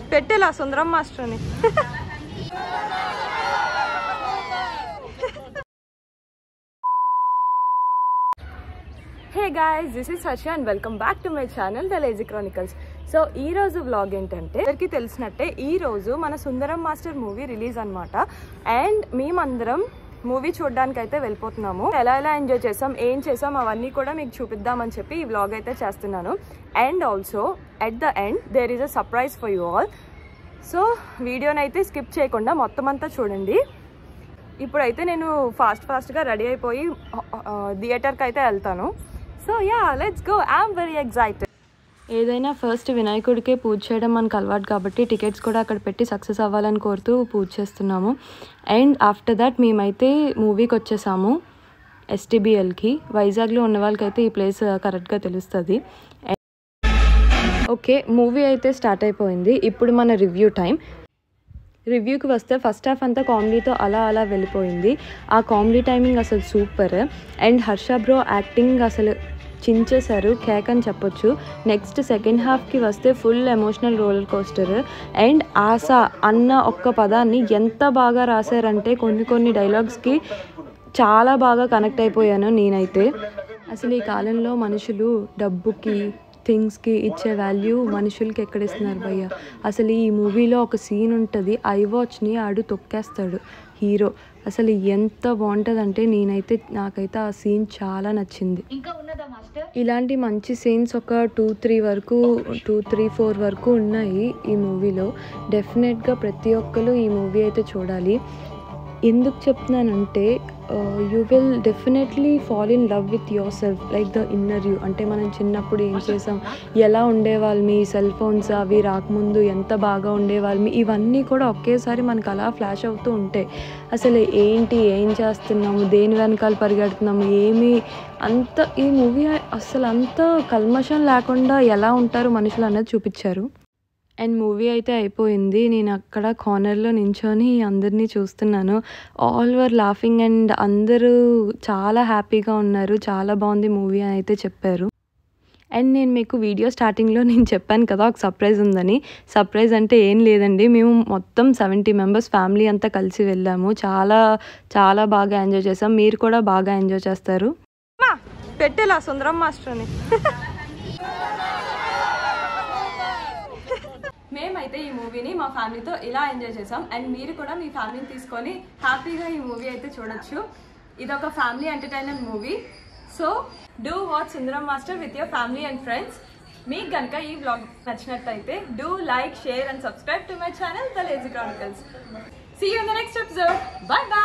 పెట్టేలా సుందరం మాస్టర్ని hey guys this is Harsha and welcome back to my channel the Lazy Chronicles so ఈ రోజు vlog ఏంటంటే అందరికీ తెలిసినట్టే ఈ రోజు మన సుందరం మాస్టర్ మూవీ రిలీజ్ అన్నమాట అండ్ మేమందరం మూవీ చూడడానికి అయితే వెళ్ళిపోతున్నాము ఎలా ఎలా ఎంజాయ్ చేసాం ఏం చేసాం అవన్నీ కూడా మీకు చూపిద్దామని చెప్పి ఈ వ్లాగ్ అయితే చేస్తున్నాను and also at the end there is a surprise for you all so వీడియోని అయితే స్కిప్ చేయకుండా మొత్తం అంతా చూడండి ఇప్పుడైతే నేను ఫాస్ట్ ఫాస్ట్గా రెడీ అయిపోయి థియేటర్కి అయితే వెళ్తాను so yeah let's go I'm very excited ఏదైనా ఫస్ట్ వినాయకుడికే పూజ చేయడం మనకు అలవాటు కాబట్టి టికెట్స్ కూడా అక్కడ పెట్టి సక్సెస్ అవ్వాలని కోరుతూ పూజ చేస్తున్నాము అండ్ ఆఫ్టర్ దట్ మేమైతే మూవీకి వచ్చేసాము ఎస్టీబీఎల్కి వైజాగ్లో ఉన్న వాళ్ళకైతే ఈ ప్లేస్ కరెక్ట్గా తెలుస్తుంది ఓకే మూవీ అయితే స్టార్ట్ అయిపోయింది ఇప్పుడు మన రివ్యూ టైం రివ్యూకి వస్తే ఫస్ట్ హాఫ్ అంతా కామెడీతో అలా అలా వెళ్ళిపోయింది ఆ కామెడీ టైమింగ్ అసలు super and Harsha bro acting అసలు చించేశారు కేక్ అని చెప్పొచ్చు నెక్స్ట్ సెకండ్ హాఫ్కి వస్తే full emotional roller coaster and ఆశ అన్న ఒక్క పదాన్ని ఎంత బాగా రాశారంటే కొన్ని కొన్ని డైలాగ్స్కి చాలా బాగా కనెక్ట్ అయిపోయాను నేనైతే అసలు ఈ కాలంలో మనుషులు డబ్బుకి థింగ్స్కి ఇచ్చే వాల్యూ మనుషులకి ఎక్కడ ఇస్తున్నారు భయ్య అసలు ఈ మూవీలో ఒక సీన్ ఉంటుంది ఐ వాచ్ని ఆడు తొక్కేస్తాడు హీరో అసలు ఎంత బాగుంటుందంటే నేనైతే నాకైతే ఆ సీన్ చాలా నచ్చింది ఇలాంటి మంచి సీన్స్ ఒక టూ త్రీ వరకు టూ త్రీ ఫోర్ వరకు ఉన్నాయి ఈ మూవీలో డెఫినెట్గా ప్రతి ఒక్కరు ఈ మూవీ అయితే చూడాలి ఎందుకు చెప్తున్నానంటే you will definitely fall in love with yourself like the inner you అంటే మనం చిన్నప్పుడు ఏం చేసాం ఎలా ఉండేవాళ్ళమి సెల్ ఫోన్స్ అవి రాకముందు ఎంత బాగా ఉండేవాళ్ళమి ఇవన్నీ కూడా ఒకేసారి మనకు అలా ఫ్లాష్ అవుతూ ఉంటాయి అసలు ఏంటి ఏం చేస్తున్నాము దేని వెనకాల పరిగెడుతున్నాము ఏమి అంత ఈ మూవీ అసలు అంత కల్మషం లేకుండా ఎలా ఉంటారు మనుషులు అన్నది చూపించారు అండ్ మూవీ అయితే అయిపోయింది నేను అక్కడ కార్నర్లో నించొని అందరినీ చూస్తున్నాను ఆల్ వర్ లాఫింగ్ అండ్ అందరూ చాలా హ్యాపీగా ఉన్నారు చాలా బాగుంది మూవీ అని అయితే చెప్పారు అండ్ నేను మీకు వీడియో స్టార్టింగ్లో నేను చెప్పాను కదా ఒక సర్ప్రైజ్ ఉందని సర్ప్రైజ్ అంటే ఏం లేదండి మేము మొత్తం సెవెంటీ మెంబర్స్ ఫ్యామిలీ అంతా కలిసి వెళ్ళాము చాలా చాలా బాగా ఎంజాయ్ చేసాం మీరు కూడా బాగా ఎంజాయ్ చేస్తారు పెట్టేలా సుందరం మాస్టర్ని మేమైతే ఈ మూవీని మా ఫ్యామిలీతో ఇలా ఎంజాయ్ చేసాం అండ్ మీరు కూడా మీ ఫ్యామిలీని తీసుకొని హ్యాపీగా ఈ మూవీ అయితే చూడొచ్చు ఇది ఒక family entertainment movie so do watch Sundaram master with your family and friends మీకు కనుక ఈ వ్లాగ్ నచ్చినట్టయితే do like share and subscribe to my channel the Lazy Chronicles see you in the next episode bye by